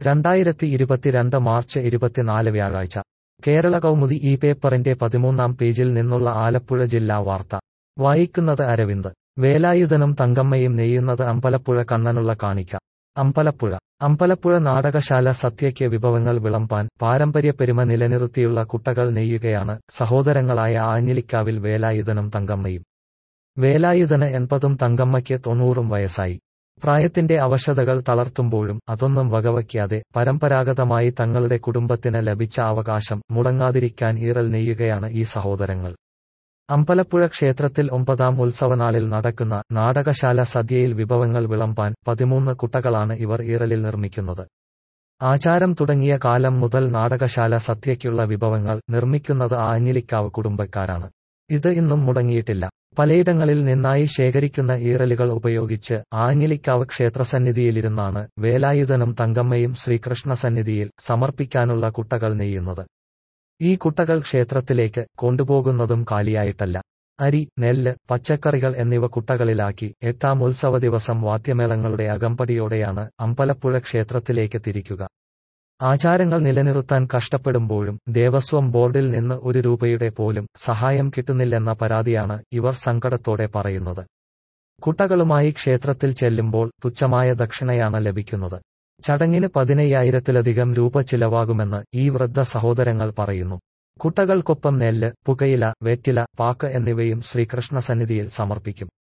രണ്ടായിരത്തി ഇരുപത്തിരണ്ട് മാർച്ച് ഇരുപത്തിനാല് വ്യാഴാഴ്ച കേരള കൗമുദി ഈ പേപ്പറിന്റെ പതിമൂന്നാം പേജിൽ നിന്നുള്ള ആലപ്പുഴ ജില്ലാ വാർത്ത വായിക്കുന്നത് അരവിന്ദ് വേലായുധനും തങ്കമ്മയും നെയ്യുന്നത് അമ്പലപ്പുഴ കണ്ണനുള്ള കാണിക്ക അമ്പലപ്പുഴ അമ്പലപ്പുഴ നാടകശാല സത്യയ്ക്ക് വിഭവങ്ങൾ വിളമ്പാൻ പാരമ്പര്യപ്പെരുമ നിലനിർത്തിയുള്ള കുട്ടകൾ നെയ്യുകയാണ് സഹോദരങ്ങളായ ആഞ്ഞിലിക്കാവിൽ വേലായുധനും തങ്കമ്മയും വേലായുധന് എൺപതും തങ്കമ്മയ്ക്ക് തൊണ്ണൂറും വയസ്സായി പ്രായത്തിന്റെ അവശതകൾ തളർത്തുമ്പോഴും അതൊന്നും വകവയ്ക്കാതെ പരമ്പരാഗതമായി തങ്ങളുടെ കുടുംബത്തിന് ലഭിച്ച അവകാശം മുടങ്ങാതിരിക്കാൻ ഈറൽ നെയ്യുകയാണ് ഈ സഹോദരങ്ങൾ അമ്പലപ്പുഴ ക്ഷേത്രത്തിൽ ഒമ്പതാം ഉത്സവനാളിൽ നടക്കുന്ന നാടകശാല സദ്യയിൽ വിഭവങ്ങൾ വിളമ്പാൻ പതിമൂന്ന് കുട്ടകളാണ് ഇവർ ഈറലിൽ നിർമ്മിക്കുന്നത് ആചാരം തുടങ്ങിയ കാലം മുതൽ നാടകശാല സദ്യയ്ക്കുള്ള വിഭവങ്ങൾ നിർമ്മിക്കുന്നത് ആഞ്ഞിലിക്കാവ് കുടുംബക്കാരാണ് ഇത് ഇന്നും മുടങ്ങിയിട്ടില്ല പലയിടങ്ങളിൽ നിന്നായി ശേഖരിക്കുന്ന ഈറലുകൾ ഉപയോഗിച്ച് ആഞ്ഞിലിക്കാവ് ക്ഷേത്രസന്നിധിയിലിരുന്നാണ് വേലായുധനും തങ്കമ്മയും ശ്രീകൃഷ്ണ സന്നിധിയിൽ സമർപ്പിക്കാനുള്ള കുട്ടകൾ നെയ്യുന്നത് ഈ കുട്ടകൾ ക്ഷേത്രത്തിലേക്ക് കൊണ്ടുപോകുന്നതും കാലിയായിട്ടല്ല അരി നെല്ല് പച്ചക്കറികൾ എന്നിവ കുട്ടകളിലാക്കി എട്ടാം ഉത്സവ ദിവസം വാദ്യമേളങ്ങളുടെ അകമ്പടിയോടെയാണ് അമ്പലപ്പുഴ ക്ഷേത്രത്തിലേക്ക് തിരിക്കുക ആചാരങ്ങൾ നിലനിർത്താൻ കഷ്ടപ്പെടുമ്പോഴും ദേവസ്വം ബോർഡിൽ നിന്ന് ഒരു രൂപയുടെ പോലും സഹായം കിട്ടുന്നില്ലെന്ന പരാതിയാണ് ഇവർ സങ്കടത്തോടെ പറയുന്നത് കുട്ടകളുമായി ക്ഷേത്രത്തിൽ ചെല്ലുമ്പോൾ തുച്ഛമായ ദക്ഷിണയാണ് ലഭിക്കുന്നത് ചടങ്ങിന് പതിനയ്യായിരത്തിലധികം രൂപ ചിലവാകുമെന്ന് ഈ വൃദ്ധ സഹോദരങ്ങൾ പറയുന്നു കുട്ടകൾക്കൊപ്പം നെല്ല് പുകയില വെറ്റില പാക്ക് എന്നിവയും ശ്രീകൃഷ്ണ സന്നിധിയിൽ സമർപ്പിക്കും